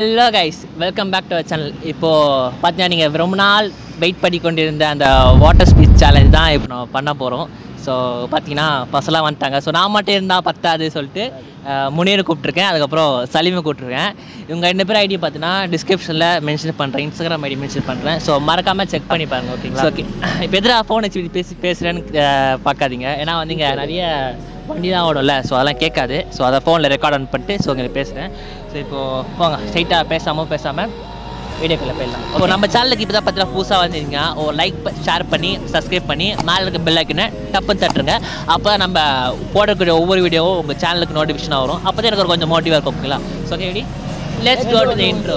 Hello guys welcome back to our channel இப்போது பார்த்தீங்கன்னா நீங்கள் ரொம்ப நாள் வெயிட் பண்ணி கொண்டிருந்த அந்த வாட்டர் ஸ்பீச் சேலஞ்ச் தான் இப்போ நம்ம பண்ண போகிறோம் ஸோ பார்த்தீங்கன்னா பசலாம் வந்துட்டாங்க ஸோ நான் மட்டும் இருந்தால் பத்தாது சொல்லிட்டு அஹ், முனீர் கூப்பிட்ருக்கேன் அதுக்கப்புறம் சலீமை கூப்பிட்ருக்கேன் இவங்க ரெண்டு பேர் ஐடி பார்த்தீங்கன்னா டிஸ்கிரிப்ஷனில் மென்ஷன் பண்ணுறேன் இன்ஸ்டாகிராம் ஐடி மென்ஷன் பண்ணுறேன் ஸோ மறக்காமல் செக் பண்ணி பாருங்க ஓகேங்களா ஓகே இப்போ எதிராக ஃபோன் வச்சு இப்படி பேசி பேசுகிறேன்னு பார்க்காதீங்க ஏன்னா வந்து இங்கே நிறைய வண்டி தான் ஓடும்ல ஸோ அதெல்லாம் கேட்காது ஸோ அதை ஃபோனில் ரெக்கார்ட் ஆன் பண்ணிட்டு ஸோ உங்களுக்கு பேசுகிறேன் ஸோ இப்போது போங்க ஸ்ட்ரைட்டாக பேசாமல் பேசாமல் வீடியோக்குள்ளே போயிடலாம் இப்போ நம்ம சேனலுக்கு இப்போ தான் பார்த்தீங்கன்னா புதுசாக வந்தீங்க ஒரு லைக் ஷேர் பண்ணி சப்ஸ்கிரைப் பண்ணி மேலே இருக்க பெல் ஐக்கனை டப்புன்னு தட்டுருங்க அப்போ தான் நம்ம போடக்கூடிய ஒவ்வொரு வீடியோவும் உங்கள் சேனலுக்கு நோட்டிஃபிகேஷன் வரும் அப்போ தான் எனக்கு ஒரு கொஞ்சம் மோட்டிவாக இருக்கும் ஓகேங்களா so okay ready let's go to the intro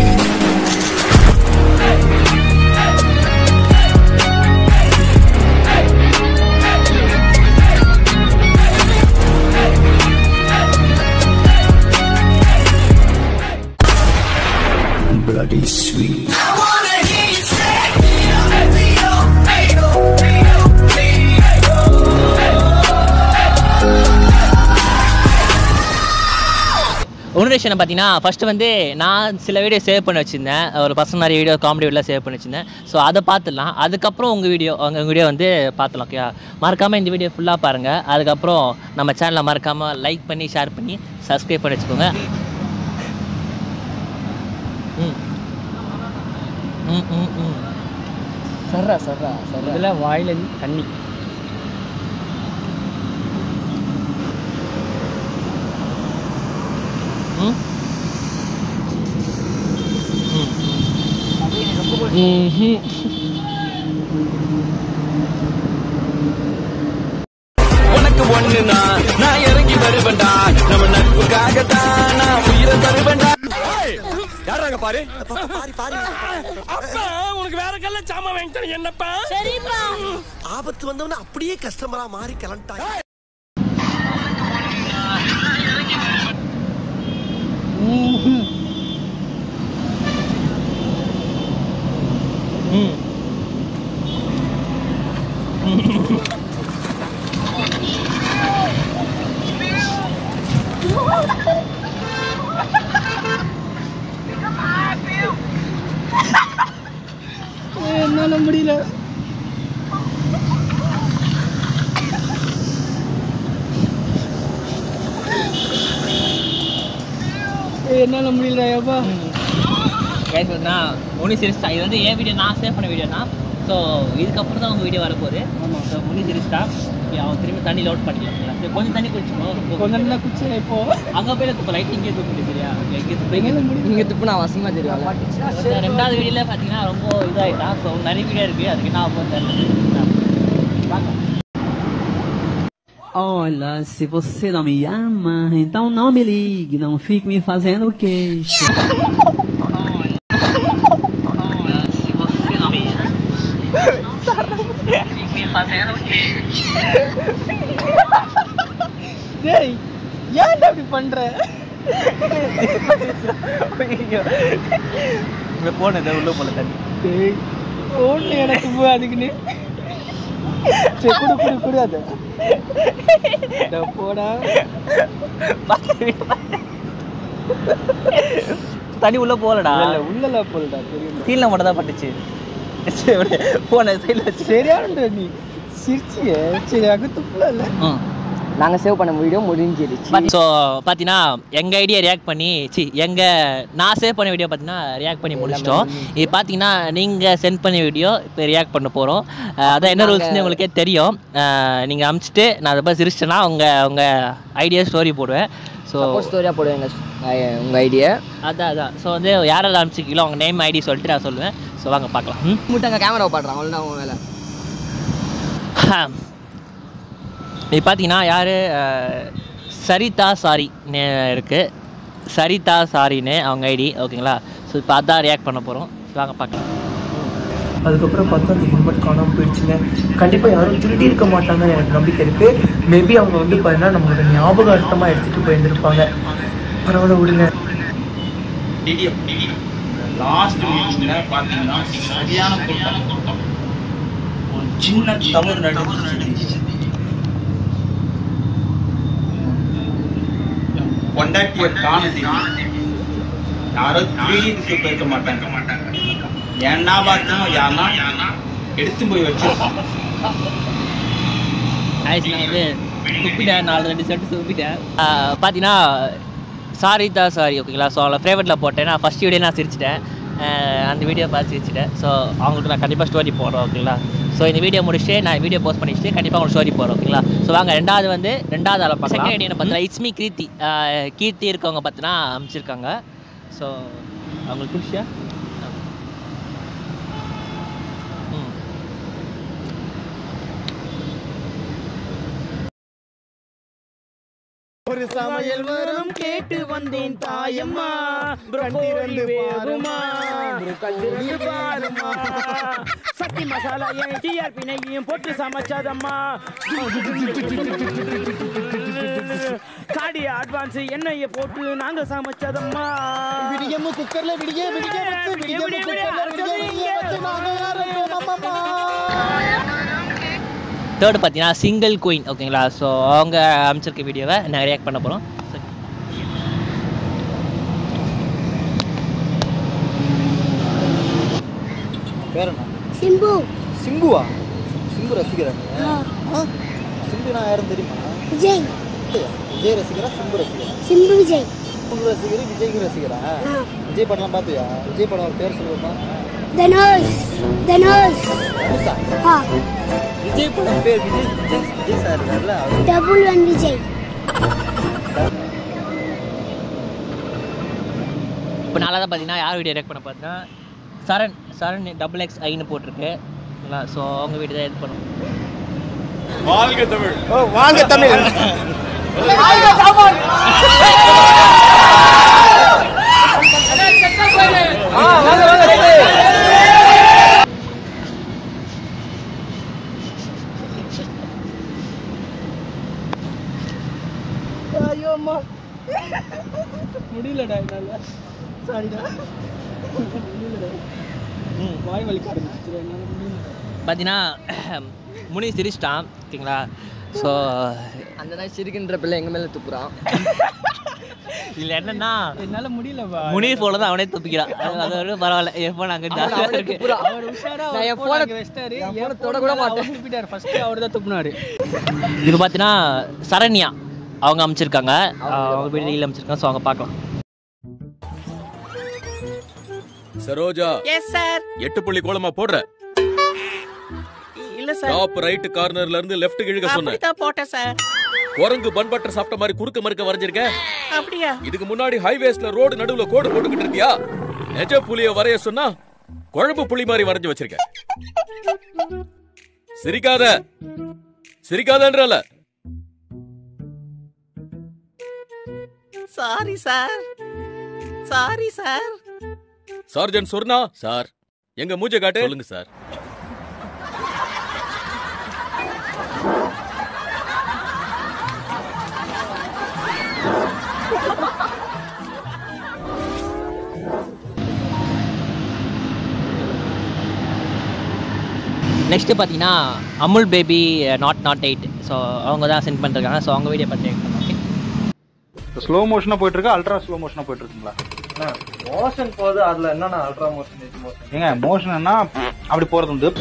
bloody sweet. ஒன்று பார்த்தீங்கன்னா ஃபஸ்ட்டு வந்து நான் சில வீடியோ சேவ் பண்ணி வச்சுருந்தேன் ஒரு பசங்க நிறைய வீடியோ காமெடி வீடியோ சேவ் பண்ணி வச்சுருந்தேன் ஸோ அதை பார்த்துடலாம் அதுக்கப்புறம் உங்கள் வீடியோ உங்கள் வீடியோ வந்து பார்த்துலாம் ஓகே மறக்காமல் இந்த வீடியோ ஃபுல்லாக பாருங்கள் அதுக்கப்புறம் நம்ம சேனலை மறக்காமல் லைக் பண்ணி ஷேர் பண்ணி சப்ஸ்கிரைப் பண்ணி வச்சுக்கோங்க ம் ம் ம் ம் சர்ரா சர்ரா சர்ரா இதில் வாயில தண்ணி ம் உனக்கு ஒண்ணுனா நான் இறங்கி வருவேன்டா நம்ம நட்புக்காகத்தான் நான் உயிரை தருவேன்டா யாராங்க பாரு அப்பா உனக்கு வேற கல்ல சாமா வாங்கிட்டு என்னப்பா ஆபத்து வந்தவன அப்படியே கஸ்டமரா மாறி கிளம்பிட்டாங்க ம் என்னால முடியல ஏய், என்னால முடியல ஏப்பா கைஸ் நான் முனி சிரிஸ்டா இது வந்து என் வீடியோ நான் சேவ் பண்ண வீடியோ தான் ஸோ இதுக்கப்புறம் தான் உங்கள் வீடியோ வரப்போகுது ஆமா. ஸோ முனி சிரிஸ்டா அவன் திரும்பி தண்ணி லோட் பண்ணிக்கலாம் சரி, கொஞ்சம் தண்ணி குடிச்சுக்கோ கொஞ்ச நேரம் குச்சி இப்போ அங்கே போய் இப்போ லைட் இங்கே தூக்கிட்டு சரியா இங்கே என்னால முடியல இங்க துப்புனா அவசியமா தெரியும் இந்த ரெண்டாவது வீடியோல பார்த்தீங்கன்னா ரொம்ப இதாகிட்டான் ஸோ நிறைய வீடியோ இருக்குது அதுக்கு என்ன ஆகும் தெரியல வாங்க Olha, se você não me ama, então não me ligue, não fique me fazendo queixo. டேய் ஏன்டா இப்படி பண்ற இங்கே போனது உள்ள போல தண்ணி டேய் ஓடல எனக்கு போ அதுக்குன்னு சரி குடு குடு குடு அது இதோ போடா தண்ணி உள்ள போகலடா இல்ல உள்ளல போல்டா தெரியும் கீழே மட்டும் தான் பட்டுச்சு போன சைடில் வச்சு சரியானடா நீ சிரிச்சியே சரி அகத்துக்குள்ள இல்ல நாங்க சேவ் பண்ண வீடியோ முடிஞ்சிருச்சு ஸோ பார்த்தீங்கன்னா எங்கள் ஐடியா ரியாக்ட் பண்ணி சி எங்கள் நான் சேவ் பண்ண வீடியோ பார்த்தீங்கன்னா ரியாக்ட் பண்ணி முடிச்சிட்டோம் இது பார்த்தீங்கன்னா நீங்கள் சென்ட் பண்ண வீடியோ இப்போ ரியாக்ட் பண்ண போகிறோம் அதான் என்ன ரூல்ஸ்னு உங்களுக்கே தெரியும் நீங்கள் அமுச்சிட்டு நான் அதை பார்த்து சிரிச்சிட்டேன்னா உங்கள் உங்கள் ஐடியா ஸ்டோரி போடுவேன் ஸோ சப்போஸ் ஸ்டோரியா போடுவேங்க உங்க ஐடியா அதான் அதான் ஸோ வந்து யாரெல்லாம் அனுப்பிச்சிக்கலோ அவங்க நேம் ஐடி சொல்லிட்டு நான் சொல்லுவேன் ஸோ வாங்க பார்க்கலாம் ம் முட்டாங்க கேமரா பாடுறான் அவ்வளோதான் உங்க வேலை இது பார்த்தீங்கன்னா யார் சரிதா சாரி இருக்கு சரிதா சாரின்னு அவங்க ஐடி ஓகேங்களா ஸோ இப்போ அதான் ரியாக்ட் பண்ண போகிறோம் வாங்க பார்க்கலாம் அதுக்கப்புறம் பார்த்தா அந்த ஹெல்மெட் காணாமல் போயிடுச்சுங்க கண்டிப்பாக யாரும் திருடி இருக்க மாட்டாங்கன்னு எனக்கு நம்பிக்கை இருக்கு மேபி அவங்க வந்து பார்த்தீங்கன்னா நம்மளோட ஞாபகார்த்தமாக எடுத்துட்டு போயிருந்திருப்பாங்க பரவாயில்ல விடுங்க லாஸ்ட் மீட்டிங்ல பாத்தீங்கன்னா சரியான கூட்டம் ஒரு சின்ன தவறு நடந்துச்சு பொண்டாட்டிய காணதி யாரும் திருடிட்டு போயிருக்க மாட்டாங்க ஏன்னா பார்த்தோம் யாருன்னா எடுத்து போய் வச்சிருப்பான் ஆக்சுவலி நான் வந்து துப்பிட்டேன் நாலு ரெண்டு செட்டு துப்பிட்டேன் ஆஹ் பார்த்தீங்கன்னா சாரி தான் சாரி ஓகேங்களா ஸோ அவளை ஃபேவரட்டில் போட்டேன் நான் ஃபஸ்ட் வீடியோ நான் சிரிச்சிட்டேன் ஆஹ் அந்த வீடியோ பார்த்து சிரிச்சிட்டேன் ஸோ அவங்களுக்கு நான் கண்டிப்பாக ஸ்டோரி போடுறேன் ஓகேங்களா ஸோ இந்த வீடியோ முடிச்சுட்டு நான் வீடியோ போஸ்ட் பண்ணிட்டு கண்டிப்பாக உங்களுக்கு ஸ்டோரி போடுறேன் ஓகேங்களா ஸோ வாங்க ரெண்டாவது வந்து ரெண்டாவது ஆளை பார்க்கலாம் செகண்ட் ஐடியா பார்த்தீங்கன்னா இட்ஸ்மி கீர்த்தி ஆஹ் கீர்த்தி இருக்கவங்க பார்த்தீங்கன்னா அமைச்சிருக்காங்க ஸோ அவங்களுக்கு பிடிச்சா ம் ஒரு சமையல் வரும் கேட்டு வந்தேன் தாயம்மா கண்டிரண்டு பாருமா கண்டிரண்டு பாருமா சக்தி மசாலா என் டிஆர்பி நெய்யும் போட்டு சமைச்சதம்மா காடி அட்வான்ஸ் எண்ணெயை போட்டு நாங்க சமைச்சதம்மா விடியமு குக்கர்ல விடிய விடிய வச்சு விடியமு குக்கர்ல விடிய விடிய வச்சு நாங்க யாரும் அம்மம்மா தேர்டு பார்த்தீங்கன்னா சிங்கிள் குயின் ஓகேங்களா ஸோ அவங்க அமைச்சிருக்க வீடியோவை நான் ரியாக்ட் பண்ண போகிறோம் பேர் என்ன சிம்பு சிம்புவா சிம்பு ரசிகரா ஆ, ஆ? சிம்பு நான் யாரும் தெரியுமா விஜய் விஜய் ரசிகரா சிம்பு ரசிகரா சிம்பு விஜய் சிம்பு ரசிகர் விஜய்க்கு ரசிகரா ஆ, விஜய் படம்லாம் பார்த்தியா விஜய் படம் ஒரு பேர் சொல்லுவோமா தனுஷ் தனுஷ் தனுஷா ஆ விஜய் படம் பேர் விஜய் விஜய் விஜய் சார் இருக்கார்ல அவர் டபுள் ஒன் விஜய் இப்போ நாளாக தான் பார்த்தீங்கன்னா யார் வீடியோ ரியாக்ட் பண்ண பார்த்தீங்கன்னா சரண் சரண் டபுள் எக்ஸ் ஐன்னு போட்டிருக்கு ஓகேங்களா ஸோ அவங்க வீடியோ தான் இது பண்ணுவோம் வாழ்க தமிழ் வாங்க தமிழ் ஐயோ அம்மா முடியலடா என்னால சாரிடா முடியலடா வாய் வலிக்க ஆரம்பிச்சிச்சு என்னால முடியல பார்த்தீங்கன்னா முனி சிரிச்சிட்டான் ஓகேங்களா ஸோ அந்த நாய் சிரிக்கின்ற பிள்ளை எங்க மேல துப்புறான் இதில் என்னன்னா என்னால முடியலப்பா முனீர் போல தான் அவனே துப்பிக்கிறான் அது- அது ஒரு பரவாயில்ல என் ஃபோன் அங்கே ஜாலியாக இருக்கு அவர் உஷாரா நான் என் போனை வச்சிட்டாரு என் போனை கூட மாட்டேன் துப்பிட்டாரு ஃபர்ஸ்ட் அவர் தான் துப்புனாரு இது பார்த்தீங்கன்னா சரண்யா அவங்க அமைச்சிருக்காங்க அவங்க வீடியோ ரீல் அமைச்சிருக்காங்க ஸோ அவங்க பார்க்கலாம் சரோஜா எஸ் சார் எட்டு புள்ளி கோலமா போடுற இல்ல டாப் ரைட் கார்னர்ல இருந்து லெஃப்ட் இழுக்க சொன்னேன் தான் போட்டேன் சார் குரங்கு பன் பட்டர் சாப்பிட்ட மாதிரி குறுக்க மறுக்க வரைஞ்சிருக்க அப்படியா இதுக்கு முன்னாடி ஹைவேஸ்ல ரோடு நடுவுல கோடு போட்டுக்கிட்டு இருந்தியா நெஜ புலிய வரைய சொன்னா குழம்பு புலி மாதிரி வரைஞ்சு வச்சிருக்க சிரிக்காத சிரிக்காதன்றல சாரி சார் சாரி சார் சார்ஜன் சொர்ணா சார் எங்க மூஞ்ச காட்டு சொல்லுங்க சார் நெக்ஸ்ட்டு பார்த்தீங்கன்னா Amul baby nought nought eight so அவங்க தான் சென்ட் பண்ணிருக்காங்க ஸோ அவங்க வீடியோ பார்த்து ஓகே ஸ்லோ மோஷனா போயிட்டு இருக்கா அல்ட்ரா ஸ்லோ மோஷனா போயிட்டு இருக்குங்களா மோஷன் போகுது அதுல என்னன்னா அல்ட்ரா மோஷன் இது மோஷன் ஏங்க மோஷன்னா அப்படி போறது உண்டு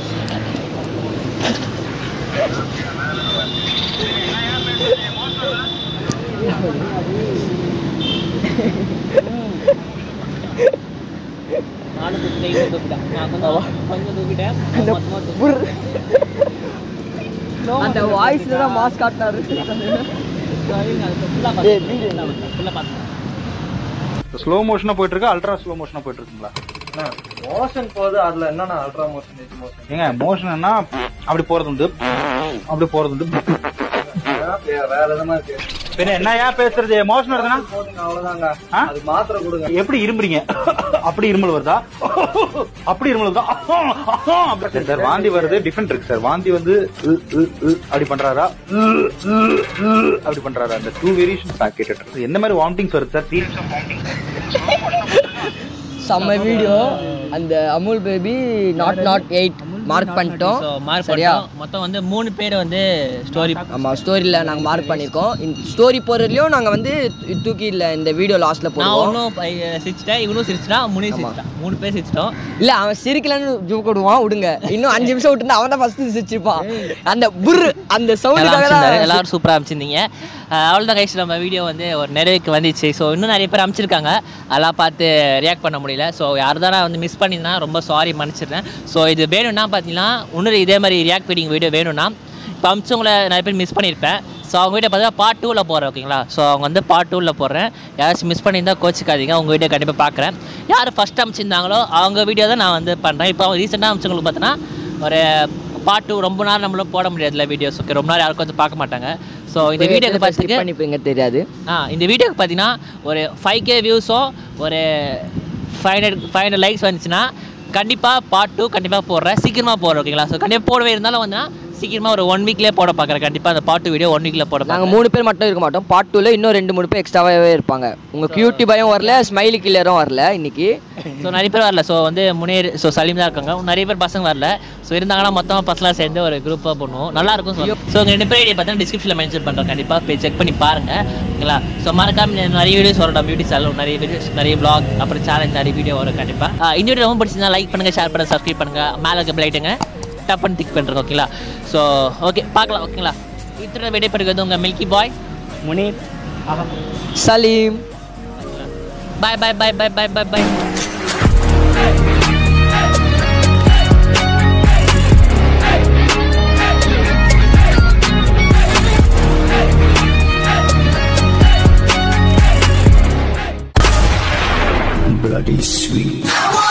நானும் தூக்கிட்டேன் தூக்கிட்டேன் நான் கொஞ்சம் கொஞ்சம் தூக்கிட்டேன் மொத்தமா தூக்கிட்டேன். அந்த வாய்ஸ்ல தான் மாஸ் காட்டினாரு ஃபுல்லாக பார்த்து ஃபுல்லாக பார்த்து ஸ்லோ மோஷனா போயிட்டு இருக்கா அல்ட்ரா ஸ்லோ மோஷனா போயிட்டு இருக்குங்களா மோஷன் போகுது அதுல என்னன்னா அல்ட்ரா மோஷன் இது மோஷன் ஏங்க மோஷன்னா அப்படி போறது உண்டு அப்படி போறது உண்டு வேற விதமா இருக்கு பின்ன என்னயா பேசுறது மோஷன் வருதுன்னா போதுங்க அவ்வளவுதாங்க ஆ? அது மாத்திரை கொடுங்க எப்படி இரும்புறீங்க அப்படி இருமல் வருதா அப்படி இருமல் வருதா அப்படி சார் வாந்தி வருது டிஃபரெண்ட் இருக்கு சார் வாந்தி வந்து உ, உ, உ அப்படி பண்றாரா உ, உ, உ அப்படி பண்றாரா அந்த டூ வேரியேஷன்ஸ் நான் கேட்டுட்டு இருக்கேன். எந்த மாதிரி வாமிட்டிங்ஸ் வருது சார் த்ரீ செம்ம வீடியோ அந்த Amul baby nought nought eight mark பண்ணிட்டோம் ஸோ மார்க் சரியா பண்ணிட்டோம் மொத்தம் வந்து மூணு பேர் வந்து ஸ்டோரி ஆமாம் ஸ்டோரியில் நாங்கள் மார்க் பண்ணியிருக்கோம் ஸ்டோரி போடுறதுலையும் நாங்கள் வந்து தூக்கி இல்லை இந்த வீடியோ லாஸ்ட்டில் நான் போடுவோம் ஒன்றும் சிரிச்சிட்டேன் இவனும் சிரிச்சிட்டான் முனி சிரிச்சிட்டான் மூணு பேர் சிரிச்சிட்டோம் இல்ல அவன் சிரிக்கலன்னு ஜூக் விடுவான் விடுங்க இன்னும் அஞ்சு நிமிஷம் விட்டுருந்தா அவன் தான் ஃபர்ஸ்ட் சிரிச்சிருப்பான் அந்த புர்ரு அந்த சவுண்டுக்காக எல்லாரும் தான் எல்லாரும் சூப்பராக அமைச்சிருந்தீங்க அவ்வளோதான் கைஸ் நம்ம வீடியோ வந்து ஒரு நிறைவுக்கு வந்துச்சு ஸோ இன்னும் நிறைய பேர் அமைச்சிருக்காங்க அதெல்லாம் பார்த்து ரியாக்ட் பண்ண முடியல ஸோ யார் தான் வந்து மிஸ் பண்ணியிருந்தா ரொம்ப சாரி மன்னிச்சிடுறேன் ஸோ இது வேணும்னா பார்த்தீங்கன்னா இன்னொரு இதே மாதிரி ரியாக்ட் வீடிங் வீடியோ வேணும்னா இப்போ அமிச்சவங்கள நிறைய பேர் மிஸ் பண்ணியிருப்பேன் ஸோ அவங்க வீடியோ பார்த்தா பார்ட் டூவில் போடுறேன் ஓகேங்களா ஸோ அவங்க வந்து பார்ட் டூவில் போடுறேன் யாராச்சும் மிஸ் பண்ணியிருந்தா கோச்சிக்காதீங்க உங்கள் வீடியோ கண்டிப்பாக பார்க்குறேன் யார் ஃபஸ்ட் அமைச்சிருந்தாங்களோ அவங்க வீடியோ தான் நான் வந்து பண்ணுறேன் இப்போ அவங்க ரீசெண்டாக அமைச்சவங்களுக்கு பார்த்தோன்னா ஒரு பார்ட் டூ ரொம்ப நேரம் நம்மளும் போட முடியாதுல வீடியோஸ் ஓகே ரொம்ப நேரம் யாருக்கும் வந்து பார்க்க மாட்டாங்க ஸோ இந்த வீடியோக்கு பார்த்துட்டு பண்ணிப்பீங்க தெரியாது ஆ இந்த வீடியோக்கு பார்த்தீங்கன்னா ஒரு ஃபைவ் கே வியூஸோ ஒரு five hundred five hundred likes வந்துச்சுன்னா கண்டிப்பாக பார்ட் டூ கண்டிப்பாக போடுறேன் சீக்கிரமாக போடுறேன் ஓகேங்களா ஸோ கண்டிப்பாக போடவே இருந்தாலும் வந்து சீக்கிரமாக ஒரு ஒன் வீக்லேயே போட பார்க்குறேன் கண்டிப்பாக அந்த பார்ட் டூ வீடியோ ஒன் வீக்கில் போட நாங்க பார்க்குறேன் மூணு பேர் மட்டும் இருக்க மாட்டோம் பார்ட் டூல இன்னும் ரெண்டு மூணு பேர் எக்ஸ்ட்ராவே இருப்பாங்க உங்க கியூட்டி பயம் வரல ஸ்மைலி கில்லரும் வரல இன்னைக்கு ஸோ நிறைய பேர் வரல ஸோ வந்து முனேர் ஸோ சலீம் தான் இருக்காங்க நிறைய பேர் பசங்க வரல ஸோ இருந்தாங்கன்னா மொத்தமாக பசங்களாக சேர்ந்து ஒரு குரூப்பாக பண்ணுவோம் நல்லா இருக்கும் ஸோ உங்கள் ரெண்டு பேர் பார்த்தீங்கன்னா டிஸ்கிரிப்ஷனில் மென்ஷன் பண்ணுறோம் கண்டிப்பாக போய் செக் பண்ணி பாருங்க ஓகேங்களா ஸோ மறக்காம நிறைய வீடியோஸ் வரும் பியூட்டி சேனல் நிறைய வீடியோஸ் நிறைய vlog அப்புறம் சேலஞ்ச் நிறைய வீடியோ வரும் கண்டிப்பாக இந்த வீடியோ ரொம்ப பிடிச்சிருந்தா லைக் பண்ணுங்க ஷேர் பண்ணுங்க சப்ஸ்கிரைப் பண்ணுங்க மேலே இருக்க பிளைட்டுங்க டப்புன்னு டிக் பண்ணுறோம் ஓகேங்களா ஸோ ஓகே பார்க்கலாம் ஓகேங்களா இத்தனை விடைபெறுகிறது உங்கள் milky boy Muneer Saleem bye bye bye bye bye bye bye Bloody sweet.